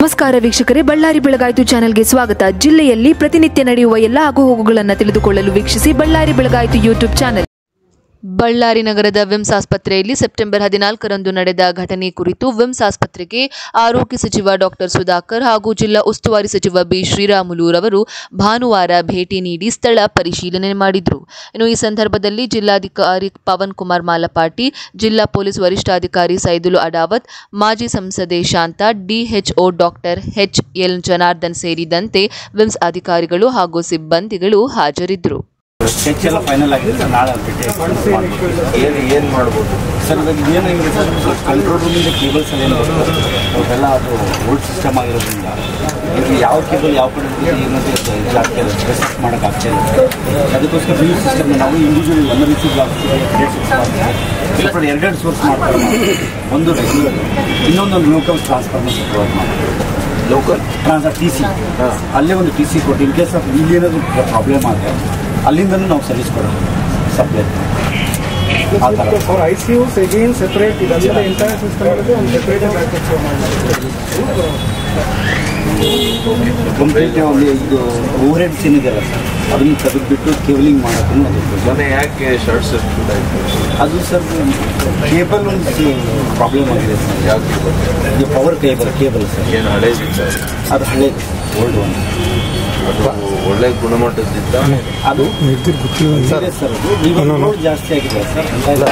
ನಮಸ್ಕಾರ ವೀಕ್ಷಕರೇ ಬಳ್ಳಾರಿ ಬೆಳಗಾಯಿತು ಚಾನೆಲ್ಗೆ ಸ್ವಾಗತ ಜಿಲ್ಲೆಯಲ್ಲಿ ಪ್ರತಿನಿತ್ಯ ನಡೆಯುವ ಎಲ್ಲ ಆಗುಹೋಗುಗಳನ್ನು ತಿಳಿದುಕೊಳ್ಳಲು ವೀಕ್ಷಿಸಿ ಬಳ್ಳಾರಿ ಬೆಳಗಾಯಿತು ಯೂಟ್ಯೂಬ್ ಚಾನೆಲ್ ಬಳ್ಳಾರಿ ನಗರದ ವಿಮ್ಸ್ ಆಸ್ಪತ್ರೆಯಲ್ಲಿ ಸೆಪ್ಟೆಂಬರ್ ಹದಿನಾಲ್ಕರಂದು ನಡೆದ ಘಟನೆ ಕುರಿತು ವಿಮ್ಸ್ ಆಸ್ಪತ್ರೆಗೆ ಆರೋಗ್ಯ ಸಚಿವ ಡಾಕ್ಟರ್ ಸುಧಾಕರ್ ಹಾಗೂ ಜಿಲ್ಲಾ ಉಸ್ತುವಾರಿ ಸಚಿವ ಬಿ ಶ್ರೀರಾಮುಲುರವರು ಭಾನುವಾರ ಭೇಟಿ ನೀಡಿ ಸ್ಥಳ ಪರಿಶೀಲನೆ ಮಾಡಿದರು ಇನ್ನು ಈ ಸಂದರ್ಭದಲ್ಲಿ ಜಿಲ್ಲಾಧಿಕಾರಿ ಪವನ್ ಕುಮಾರ್ ಮಾಲಪಾಟಿ ಜಿಲ್ಲಾ ಪೊಲೀಸ್ ವರಿಷ್ಠಾಧಿಕಾರಿ ಸೈದುಲು ಅಡಾವತ್ ಮಾಜಿ ಸಂಸದೆ Shanta DHO doctor H L Janardhan ಸೇರಿದಂತೆ ವಿಮ್ಸ್ ಅಧಿಕಾರಿಗಳು ಹಾಗೂ ಸಿಬ್ಬಂದಿಗಳು ಹಾಜರಿದ್ದರು ಸ್ಕೆಚ್ ಎಲ್ಲ ಫೈನಲ್ ಆಗಿದೆ ಸರ್ ನಾಳೆ ಭೇಟಿ ಏನು ಏನು ಮಾಡ್ಬೋದು ಸರ್ ಇವಾಗ ಏನಾಗಿದೆ ಸರ್ ಕಂಟ್ರೋಲ್ ರೂಮಿಂದ ಕೇಬಲ್ಸ್ ಎಲ್ಲ ಅವೆಲ್ಲ ಅದು ಓಲ್ಡ್ ಸಿಸ್ಟಮ್ ಆಗಿರೋದ್ರಿಂದ ಇದು ಯಾವ ಕೇಬಲ್ ಯಾವ ಕಡೆ ಹೋಗಿದೆ ಏನಂತ ಆಗ್ತಾ ಇಲ್ಲ ಸ್ಪೆಸಿಫಿಕ್ ಮಾಡೋಕ್ಕಾಗ್ತಾ ಇಲ್ಲ ಅದಕ್ಕೋಸ್ಕರ ಬಿಲ್ ಸಿಸ್ಟಮ್ ನಾವು ಇಂಡಿವಿಜುವಲ್ ಎಮರ್ಜೆನ್ಸಿ ಬ್ಲಾಕ್ ಸಪ್ರೇಟ್ ಎರಡೆರಡು ಸೋರ್ಸ್ ಮಾಡ್ತಾರೆ ನಾವು. ಒಂದು ರೆಗ್ಯುಲರ್ ಇನ್ನೊಂದೊಂದು ಲೋಕಲ್ ಟ್ರಾನ್ಸ್ಫಾರ್ಮರ್ಸ್ ಪ್ರೊವೈಡ್ ಮಾಡ್ತೀವಿ ಲೋಕಲ್ ಟ್ರಾನ್ಸ್ಫರ್ ಟಿ ಸಿ ಅಲ್ಲೇ ಒಂದು ಟಿ ಸಿ ಕೊಟ್ಟು ಇನ್ ಕೇಸ್ ಆಫ್ ಇಲ್ಲಿ ಏನಾದರೂ ಪ್ರಾಬ್ಲಮ್ ಆದರೆ ಅಲ್ಲಿಂದನೂ ನಾವು ಸರ್ವಿಸ್ ಕೊಡೋದು ಸಪ್ಲೈ ಆ ಥರ for I C Us again separate ಇದೆಲ್ಲ ಎಂಟೈರ್ ಸಿಸ್ಟಮ್ ಇರುತ್ತೆ ಒಂದು ಸೆಪರೇಟ್ ಕಂಪ್ಲೀಟ್ ಒಂದು ಇದು ಓವರ್ ಹೆಡ್ಸ್ ಏನಿದೆಯಲ್ಲ ಸರ್ ಅದನ್ನು ತೆಗೆದುಬಿಟ್ಟು ಕೇಬಲಿಂಗ್ ಮಾಡೋಕ್ಕೂ ಅದಕ್ಕೆ ಮನೆ ಯಾಕೆ ಶಾರ್ಟ್ ಸರ್ಕ್ಯೂಟ್ ಆಯಿತು ಅದು ಸರ್ ಕೇಬಲ್ ಒಂದು ಪ್ರಾಬ್ಲಮ್ ಆಗಿದೆ ಸರ್ ಯಾಕೆ ಗೊತ್ತಿಲ್ಲ ಇದು ಪವರ್ ಕೇಬಲ್ ಕೇಬಲ್ ಸರ್ ಏನು ಹಳೇದಿತ್ತ ಅದು ಹಳೇದು ಓಲ್ಡ್ ಒನ್ ಅದು ಒಳ್ಳೆ ಗುಣಮಟ್ಟದಿದ್ದ ಅದು ಇದೆ ಸರ್ ಅದು ಈಗ ಲೋಡ್ ಜಾಸ್ತಿ ಆಗಿದೆ sir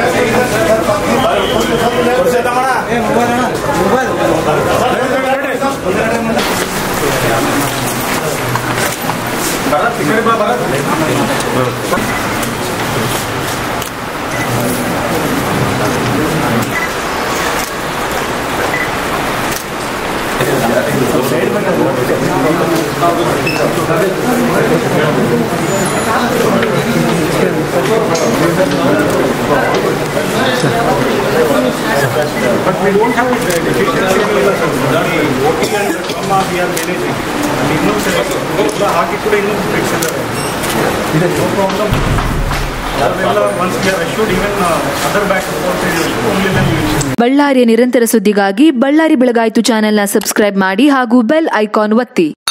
But we don't have a deficiency OT and trauma we are managing. And ಇನ್ನೂ ಎಲ್ಲ ಹಾಕಿ ಕೂಡ ಇನ್ನೂ ಫಿಕ್ಸ್ ಇದ್ದಾರೆ ನೋ ಪ್ರಾಬ್ಲಮ್ ಅದೆಲ್ಲ once we are assured even other back only then ಬಳ್ಳಾರಿಯ ನಿರಂತರ ಸುದ್ದಿಗಾಗಿ ಬಳ್ಳಾರಿ ಬೆಳಗಾಯಿತು ಚಾನೆಲ್ನ ಸಬ್ಸ್ಕ್ರೈಬ್ ಮಾಡಿ ಹಾಗೂ ಬೆಲ್ ಐಕಾನ್ ಒತ್ತಿ